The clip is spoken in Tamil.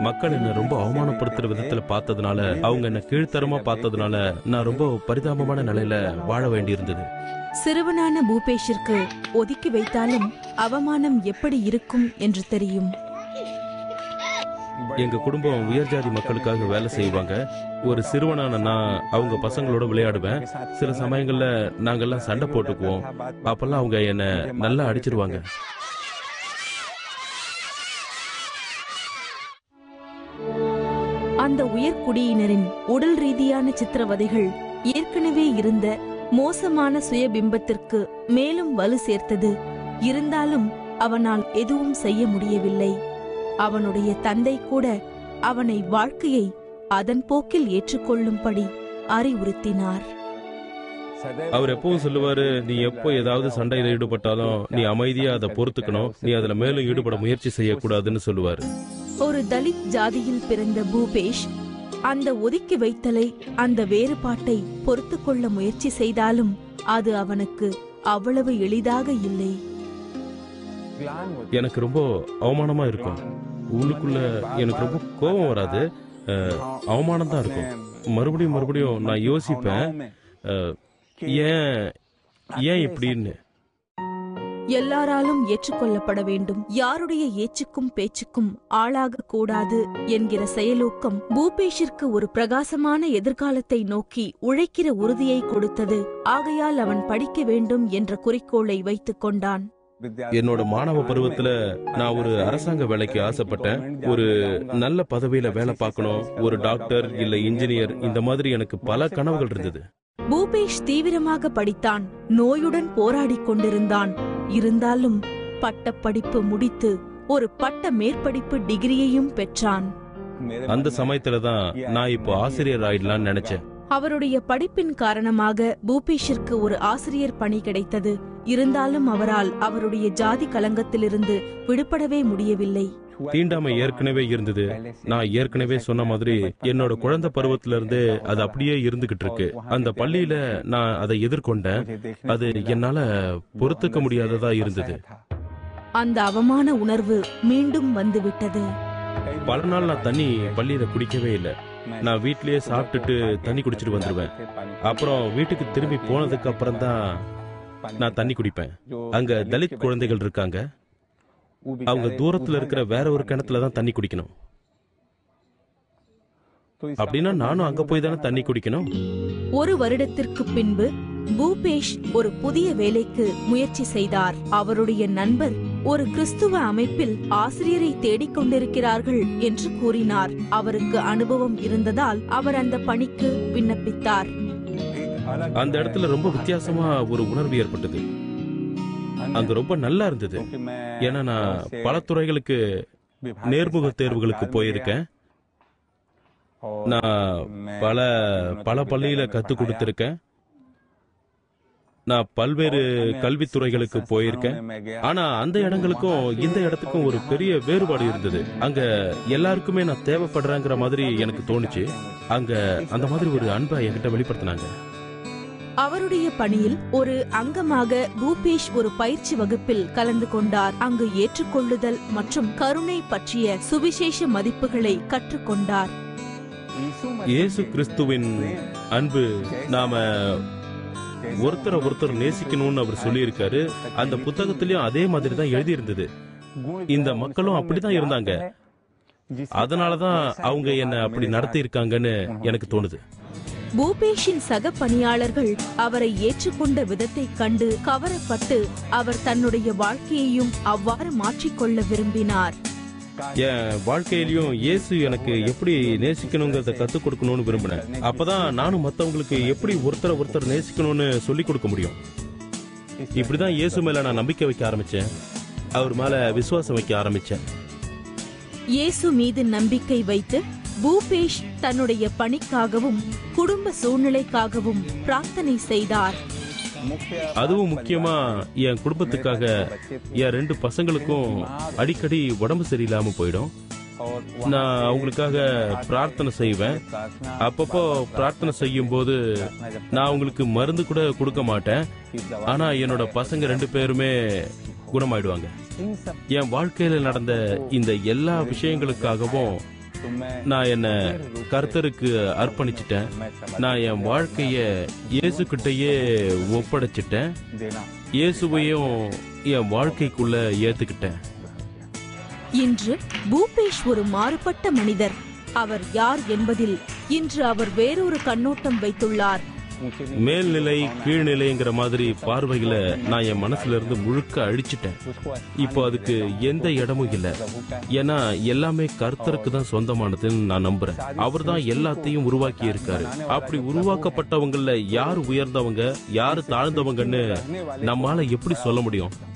மக்கள் என்ன ரொம்ப அவமானப்படுத்துற விதத்துல பார்த்ததுனால அவங்க என்ன கீழ்த்தரமா பார்த்ததுனால நான் ரொம்ப பரிதாபமான நிலையில வாழ வேண்டியிருந்தது சிறுவனான பூபேஷிற்கு ஒதுக்கி வைத்தாலும் அவமானம் எப்படி இருக்கும் என்று தெரியும் எங்க குடும்பம் உயர் ஜாதி மக்களுக்காக வேலை செய்வாங்க ஒரு சிறுவனான நான் அவங்க பசங்களோட விளையாடுவேன் சில சமயங்கள்ல நாங்கெல்லாம் சண்டை போட்டுக்குவோம் அப்பெல்லாம் அவங்க என்ன நல்லா அடிச்சிருவாங்க அந்த உயர்குடியினரின் உடல் ரீதியான சித்திரவதைகள் ஏற்கனவே இருந்த மோசமான சுயபிம்பத்திற்கு மேலும் வலு சேர்த்தது இருந்தாலும் அவனால் எதுவும் செய்ய முடியவில்லை அவனுடைய தந்தை கூட அவனை வாழ்க்கையை அதன் போக்கில் ஏற்றுக்கொள்ளும்படி அறிவுறுத்தினார் அவர் எப்பவும் சொல்லுவாரு நீ எப்போ ஏதாவது சண்டையில ஈடுபட்டாலும் நீ அமைதியா அதை பொறுத்துக்கணும் நீ அதுல மேலும் ஈடுபட முயற்சி செய்யக்கூடாதுன்னு சொல்லுவாரு ஒரு தலித் ஜாதியில் பிறந்த பூபேஷ் அந்த ஒதுக்கி வைத்தலை அந்த வேறுபாட்டை பொறுத்து கொள்ள முயற்சி செய்தாலும் அது அவனுக்கு அவ்வளவு எளிதாக இல்லை எனக்கு ரொம்ப அவமானமா இருக்கும் உள்ளுக்குள்ள எனக்கு ரொம்ப கோபம் வராது அஹ், அவமானம் தான் இருக்கும் மறுபடியும் மறுபடியும் நான் யோசிப்பேன் அஹ், ஏன் ஏன் இப்படின்னு எல்லாராலும் ஏற்றுக்கொள்ளப்பட வேண்டும் யாருடைய ஏச்சுக்கும் பேச்சுக்கும் ஆளாக கூடாது என்கிற செயலூக்கம் பூபேஷிற்கு ஒரு பிரகாசமான எதிர்காலத்தை நோக்கி உழைக்கிற உறுதியை கொடுத்தது ஆகையால் அவன் படிக்க வேண்டும் என்ற குறிக்கோளை வைத்துக் கொண்டான் என்னோட மாணவ பருவத்துல நான் ஒரு அரசாங்க வேலைக்கு ஆசைப்பட்டேன் ஒரு நல்ல பதவியில வேலை பார்க்கணும் ஒரு டாக்டர் இல்ல இன்ஜினியர் இந்த மாதிரி எனக்கு பல கனவுகள் இருந்தது பூபேஷ் தீவிரமாக படித்தான் நோயுடன் போராடிக் கொண்டிருந்தான் இருந்தாலும் பட்டப்படிப்பு முடித்து ஒரு பட்ட மேற்படிப்பு டிகிரியையும் பெற்றான் அந்த சமயத்துல தான் நான் இப்போ ஆசிரியர் ஆயிடலாம்னு நினைச்சேன் அவருடைய படிப்பின் காரணமாக பூபேஷிற்கு ஒரு ஆசிரியர் பணி கிடைத்தது இருந்தாலும் அவரால் அவருடைய ஜாதி கலங்கத்திலிருந்து விடுபடவே முடியவில்லை தீண்டாமை ஏற்கனவே இருந்தது நான் ஏற்கனவே சொன்ன மாதிரி என்னோட குழந்தை பருவத்துல இருந்து அது அப்படியே இருந்துகிட்டு இருக்கு அந்த பள்ளியில நான் அதை எதிர்கொண்டேன் அது என்னால பொறுத்துக்க முடியாததா இருந்தது அந்த அவமான உணர்வு மீண்டும் வந்துவிட்டது பல நாள் நான் தண்ணி பள்ளியில குடிக்கவே இல்லை நான் வீட்லயே சாப்பிட்டுட்டு தண்ணி குடிச்சிட்டு வந்துருவேன் அப்புறம் வீட்டுக்கு திரும்பி போனதுக்கு அப்புறம் தான் நான் தண்ணி குடிப்பேன் அங்க தலித் குழந்தைகள் இருக்காங்க அவங்க தூரத்துல இருக்கிற வேற ஒரு கிணத்துல தான் தண்ணி குடிக்கணும் அப்படின்னா நானும் அங்க போய் தானே தண்ணி குடிக்கணும் ஒரு வருடத்திற்கு பின்பு பூபேஷ் ஒரு புதிய வேலைக்கு முயற்சி செய்தார் அவருடைய நண்பர் ஒரு கிறிஸ்துவ அமைப்பில் ஆசிரியரை தேடிக் கொண்டிருக்கிறார்கள் என்று கூறினார் அவருக்கு அனுபவம் இருந்ததால் அவர் அந்த பணிக்கு விண்ணப்பித்தார் அந்த இடத்துல ரொம்ப வித்தியாசமா ஒரு உணர்வு ஏற்பட்டது அங்க ரொம்ப நல்லா இருந்தது ஏன்னா நான் பல துறைகளுக்கு நேர்முக தேர்வுகளுக்கு போயிருக்கேன் நான் பல பல பள்ளியில கத்து கொடுத்திருக்கேன் நான் பல்வேறு கல்வித்துறைகளுக்கு போயிருக்கேன் ஆனா அந்த இடங்களுக்கும் இந்த இடத்துக்கும் ஒரு பெரிய வேறுபாடு இருந்தது அங்க எல்லாருக்குமே நான் தேவைப்படுறேங்கிற மாதிரி எனக்கு தோணுச்சு அங்க அந்த மாதிரி ஒரு அன்பை என்கிட்ட வெளிப்படுத்தினாங்க அவருடைய பணியில் ஒரு அங்கமாக பூபேஷ் ஒரு பயிற்சி வகுப்பில் கலந்து கொண்டார் அங்கு ஏற்றுக்கொள்ளுதல் மற்றும் கருணை பற்றிய சுவிசேஷ மதிப்புகளை கற்றுக்கொண்டார் இயேசு கிறிஸ்துவின் அன்பு நாம ஒருத்தரை ஒருத்தர் நேசிக்கணும்னு அவர் சொல்லியிருக்காரு அந்த புத்தகத்திலயும் அதே மாதிரி தான் எழுதி இருந்தது இந்த மக்களும் அப்படிதான் இருந்தாங்க அதனாலதான் அவங்க என்ன அப்படி நடத்தி இருக்காங்கன்னு எனக்கு தோணுது பூபேஷின் சக பணியாளர்கள் அவரை ஏற்றுக்கொண்ட விதத்தைக் கண்டு கவரப்பட்டு அவர் தன்னுடைய வாழ்க்கையையும் அவ்வாறு மாற்றிக்கொள்ள விரும்பினார் என் வாழ்க்கையிலயும் இயேசு எனக்கு எப்படி நேசிக்கணுங்கிறத கத்துக் கொடுக்கணும்னு விரும்பினேன் அப்பதான் நானும் மத்தவங்களுக்கு எப்படி ஒருத்தரை ஒருத்தர் நேசிக்கணும்னு சொல்லி கொடுக்க முடியும் இப்படிதான் இயேசு மேல நான் நம்பிக்கை வைக்க ஆரம்பிச்சேன் அவர் மேல விசுவாசம் வைக்க ஆரம்பிச்சேன் இயேசு மீது நம்பிக்கை வைத்து பூபேஷ் தன்னுடைய பணிக்காகவும் குடும்ப சூழ்நிலைக்காகவும் பிரார்த்தனை செய்தார் அதுவும் முக்கியமா என் குடும்பத்துக்காக என் ரெண்டு பசங்களுக்கும் அடிக்கடி உடம்பு சரியில்லாம போயிடும் நான் அவங்களுக்காக பிரார்த்தனை செய்வேன் அப்பப்போ பிரார்த்தனை செய்யும் போது நான் அவங்களுக்கு மருந்து கூட கொடுக்க மாட்டேன் ஆனா என்னோட பசங்க ரெண்டு பேருமே குணமாயிடுவாங்க என் வாழ்க்கையில நடந்த இந்த எல்லா விஷயங்களுக்காகவும் நான் என்ன கர்த்தருக்கு அர்ப்பணிச்சிட்டேன் நான் என் வாழ்க்கைய இயேசுகிட்டயே ஒப்படைச்சிட்டேன் இயேசுவையும் என் வாழ்க்கைக்குள்ள ஏத்துக்கிட்டேன் இன்று பூபேஷ் ஒரு மாறுபட்ட மனிதர் அவர் யார் என்பதில் இன்று அவர் வேறொரு கண்ணோட்டம் வைத்துள்ளார் மேல்நிலை கீழ்நிலைங்கிற மாதிரி பார்வைகளை நான் என் மனசுல இருந்து முழுக்க அழிச்சிட்டேன் இப்போ அதுக்கு எந்த இடமும் இல்ல ஏன்னா எல்லாமே கர்த்தருக்கு தான் சொந்தமானதுன்னு நான் நம்புறேன் அவர் தான் எல்லாத்தையும் உருவாக்கி இருக்காரு அப்படி உருவாக்கப்பட்டவங்கள யார் உயர்ந்தவங்க யாரு தாழ்ந்தவங்கன்னு நம்மால எப்படி சொல்ல முடியும்